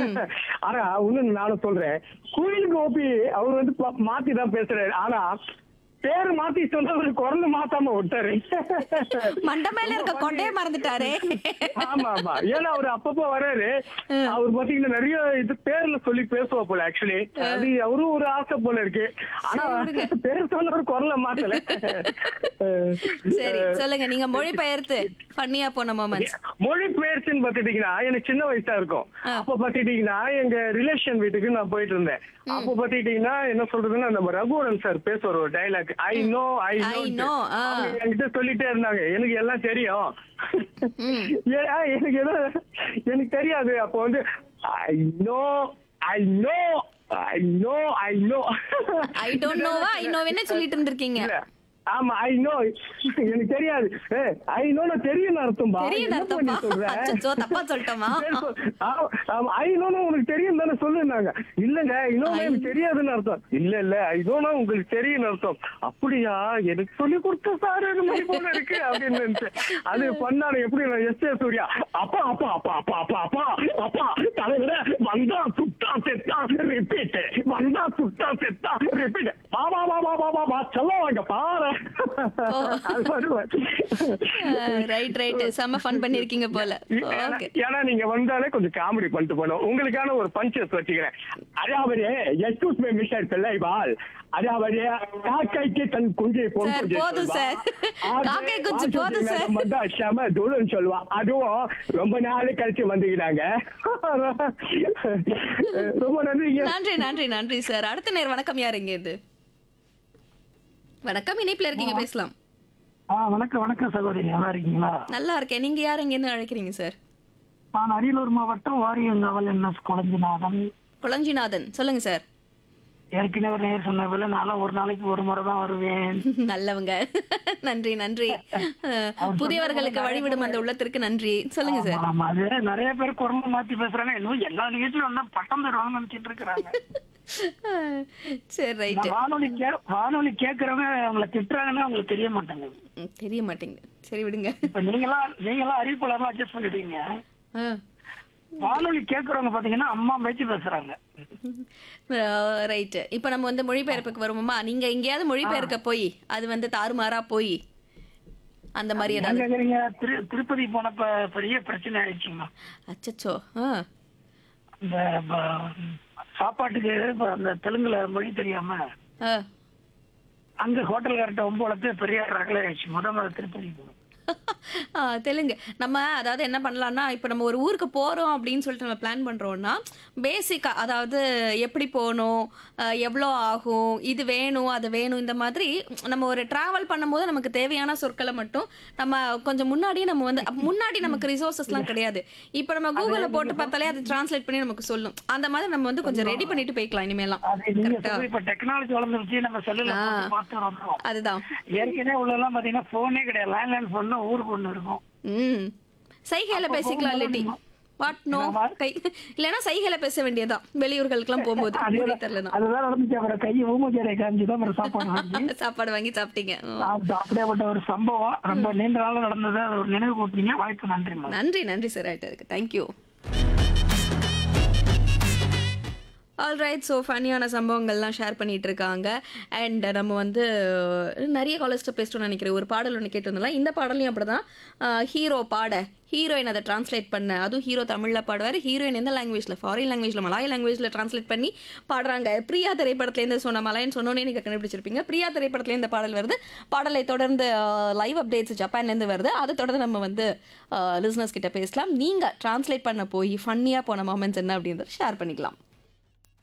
ஆனா இன்னும் நானும் சொல்றேன் கோயிலுக்கு ஓபி அவர் வந்து பா- மாத்தி தான் பேசுறாரு ஆனா பேரு மாத்தி சொன்னவர் குரல் மாத்தாம விட்டாரு மண்டை மேல இருக்க கொண்டையே மறந்துட்டாரே ஆமா ஆமா ஏன்னா அவர் அப்பப்போ வராரு அவர் பாத்தீங்கன்னா நிறைய இது பேர்ல சொல்லி பேசுவா போல ஆக்சுவலி அது அவரும் ஒரு ஆசை போல இருக்கு ஆனா பேர் சொன்னவர் குரலை மாத்தல சரி சொல்லுங்க நீங்க மொழிபெயர்த்து பண்ணியா போன மொமெண்ட்ஸ் மொழி பெயர்ச்சின்னு பாத்துட்டீங்கன்னா எனக்கு சின்ன வயசா இருக்கும் அப்ப பாத்துட்டீங்கன்னா எங்க ரிலேஷன் வீட்டுக்கு நான் போயிட்டு இருந்தேன் அப்ப பாத்துக்கிட்டீங்கன்னா என்ன சொல்றதுன்னா நம்ம ரகுவரன் சார் பேசுவார் ஒரு dialogue I know I I know, ஆ. என்கிட்ட சொல்லிட்டே இருந்தாங்க எனக்கு எல்லாம் தெரியும் ஏ- ஆ, எனக்கு ஏதோ எனக்கு தெரியாது அப்போ வந்து I know I know I know I know I don't நோவா ஐ நோ என்ன சொல்லிட்டு இருந்திருக்கீங்க இல்ல. ஆமா ஐ நோ எனக்கு தெரியாது ஐ நோ தெரியும் அர்த்தம்பா தெரியும் என்ன பண்ணி அர்த்தமா சொல்ற? அச்சோ தப்பா சொல்லிட்டோமா ஐ நோ உங்களுக்கு தெரியும் தானே சொல்லுனாங்க இல்லங்க இன்னொன்னு எனக்கு தெரியாதுன்னு அர்த்தம் இல்ல இல்ல ஐ நோ உங்களுக்கு தெரியும் அர்த்தம் அப்படியா எனக்கு சொல்லி கொடுத்த சார் இது மாதிரி போல இருக்கு அப்படின்னு நினைச்சேன். அது பண்ணாரு எப்படி நான் எஸ் ஏ சூர்யா அப்பா அப்பா அப்பா அப்பா அப்பா அப்பா அப்பா தலைவர வந்தா சுட்டா செத்தா ரிப்பீட் வந்தா சுட்டா செத்தா ரிப்பீட் வா வா வா வா வா வா வா சொல்லுவாங்க பாரு அது வருவார். ரைட் ரைட் செம்ம ஃபன் பண்ணிருக்கீங்க போல ஏன்னா- ஓகே ஏன்னா நீங்க வந்தாலே கொஞ்சம் காமெடி பண்ணிட்டு போனோம் உங்களுக்கான ஒரு பஞ்சஸ் வச்சுக்கிறேன் அதாவது எக்ஸ்கூஸ் மை மிஸ்டர் பிள்ளைவாள் அதாவது காக்கைக்கு தன் குஞ்சை பொன் சார், குஞ்சை போதும் சொல்வா. சார். அது காக்கை குஞ்சு வாசல் போதும் சார். நேரம் வந்தா செம தூரம் சொல்லுவா அதுவும் ரொம்ப நாள் கழிச்சு வந்துக்கிறாங்க ரொம்ப நன்றிங்க நன்றி நன்றி நன்றி சார் அடுத்த நேர் வணக்கம் யார் இங்க இது வணக்கம் இணைப்புல இருக்கீங்க பேசலாம் ஆ வணக்கம் வணக்கம் சகோதரி நல்லா இருக்கீங்களா நல்லா இருக்கேன் நீங்க யார் இங்க இருந்து அழைக்கிறீங்க சார் நான் அரியலூர் மாவட்டம் வாரியங்காவல் என் எஸ் குழஞ்சிநாதன் குளஞ்சிநாதன் சொல்லுங்க சார் ஏற்கனவே ஒரு நேர் சொன்ன போல நானும் ஒரு நாளைக்கு ஒரு முறை தான் வருவேன் நல்லவங்க நன்றி நன்றி அஹ், புதியவர்களுக்கு வழிவிடும் அந்த உள்ளத்திற்கு நன்றி சொல்லுங்க சார் ஆமா அது நிறைய பேர் குரம்பு மாத்தி பேசுறாங்க இன்னும் எல்லா நிகழ்ச்சியும் வந்தா பட்டம் தருவாங்கன்னு நினைச்சிட்டு இருக்கிறாங்க அஹ், சரி ரைட்டு நான் வானொலி கே வானொலி கேட்கறவங்க அவங்கள திட்டுறாங்கன்னா அவங்களுக்கு தெரிய மாட்டாங்க தெரிய மாட்டேங்குது சரி விடுங்க இப்ப நீங்களாம் நீங்களாம் அறிவிப்பாளர்லாம் அட்ஜஸ்ட் பண்ணிட்டீங்க அஹ். வானொலி கேட்கறவங்க பாத்தீங்கன்னா அம்மா பேச்சு பேசுறாங்க ரைட்டு இப்போ நம்ம வந்து மொழிபெயர்ப்புக்கு வருவோமா நீங்க எங்கேயாவது மொழிபெயர்க்க போய் அது வந்து தாறுமாறா போய் அந்த மாதிரி ஏதாவது எங்க இருக்கிறீங்க திரு திருப்பதி போனப்ப பெரிய பிரச்சனை ஆயிடுச்சுங்கம்மா அச்சச்சோ ஆ இந்த ப- சாப்பாட்டுக்கு இப்ப அந்த தெலுங்குல மொழி தெரியாம ஆ அங்க ஹோட்டல்கார்ட்ட ஒன்பது வளர்த்து பெரிய ரகலை ஆயிடுச்சு முத முத திருப்பதி போனோம். ஆ, தெலுங்கு நம்ம அதாவது என்ன பண்ணலாம்னா இப்போ நம்ம ஒரு ஊருக்கு போகிறோம் அப்படின்னு சொல்லிட்டு நம்ம பிளான் பண்ணுறோம்னா பேசிக்காக அதாவது எப்படி போகணும் அஹ், எவ்வளோ ஆகும் இது வேணும் அது வேணும் இந்த மாதிரி நம்ம ஒரு ட்ராவல் பண்ணும்போது நமக்கு தேவையான சொற்களை மட்டும் நம்ம கொஞ்சம் முன்னாடியே நம்ம வந்து அப்ப முன்னாடி நமக்கு ரிசோர்ஸஸ்லாம் கிடையாது இப்போ நம்ம கூகுளில் போட்டு பார்த்தாலே அது டிரான்ஸ்லேட் பண்ணி நமக்கு சொல்லும் அந்த மாதிரி நம்ம வந்து கொஞ்சம் ரெடி பண்ணிட்டு போய்க்கலாம் இனிமேலாம் அது நீங்க கரெக்டா சொல்றது இப்ப டெக்னாலஜி வளர்ந்துருச்சு நம்ம செல்லுல ஆ. பார்த்து வந்துரும் அதுதான் ஏற்கனவே உள்ளதெல்லாம் பாத்தீங்கன்னா போனே கிடையாது லேண்ட்லைன் போன் ஊருக்கு ஒண்ணு இருக்கும் ம் சைகையில பேசிக்கலாம் இல்லாட்டி வாட் நோ கை இல்லைன்னா சைகையில பேச வேண்டியதுதான் வெளியூர்களுக்கெல்லாம் போகும்போது மொழி தெரியலனா அதுதான் நடந்துச்சு அப்புறம் கை ஊமச்சேரை காமிச்சு தான் அப்புறம் சாப்பாடு வாங்கி சாப்பாடு வாங்கி சாப்பிட்டீங்க ம். அது அப்படியேப்பட்ட ஒரு சம்பவம் ரொம்ப நீண்ட நாள் நடந்தது அது ஒரு நினைவு கூப்பிட்டீங்க வாய்ப்பு நன்றி நன்றி நன்றி சார் ஆயிட்டு இருக்கு தேங்க்யூ ஆல்ரைட் ஸோ ஃபன்னியான சம்பவங்கள்லாம் ஷேர் பண்ணிட்டு இருக்காங்க அண்ட் நம்ம வந்து அஹ், நிறைய காலேஜ்ட்ட பேசிட்டோம்னு நினைக்கிறேன் ஒரு பாடல் ஒன்று கேட்டு வந்தோம்ல இந்த பாடலையும் அப்படிதான் ஹீரோ பாட ஹீரோயின் அதை டிரான்ஸ்லேட் பண்ண அதுவும் ஹீரோ தமிழில் பாடுவார் ஹீரோயின் எந்த லாங்குவேஜில் ஃபாரின் லாங்குவேஜில் மலாய் லாங்குவேஜில் டிரான்ஸ்லேட் பண்ணி பாடுறாங்க பிரியா திரைப்படத்துலேருந்து சொன்ன மலாயின்னு சொன்னோன்னே நீங்கள் கண்டுபிடிச்சிருப்பீங்க பிரியா திரைப்படத்துலேருந்து இந்த பாடல் வருது பாடலை தொடர்ந்து லைவ் அப்டேட்ஸ் ஜப்பான்லேருந்து வருது அதை தொடர்ந்து நம்ம வந்து லிஸ்னஸ் கிட்ட பேசலாம் நீங்கள் டிரான்ஸ்லேட் பண்ண போய் ஃபன்னியாக போன மொமெண்ட்ஸ் என்ன அப்படின்றத ஷேர் பண்ணிக்கலாம்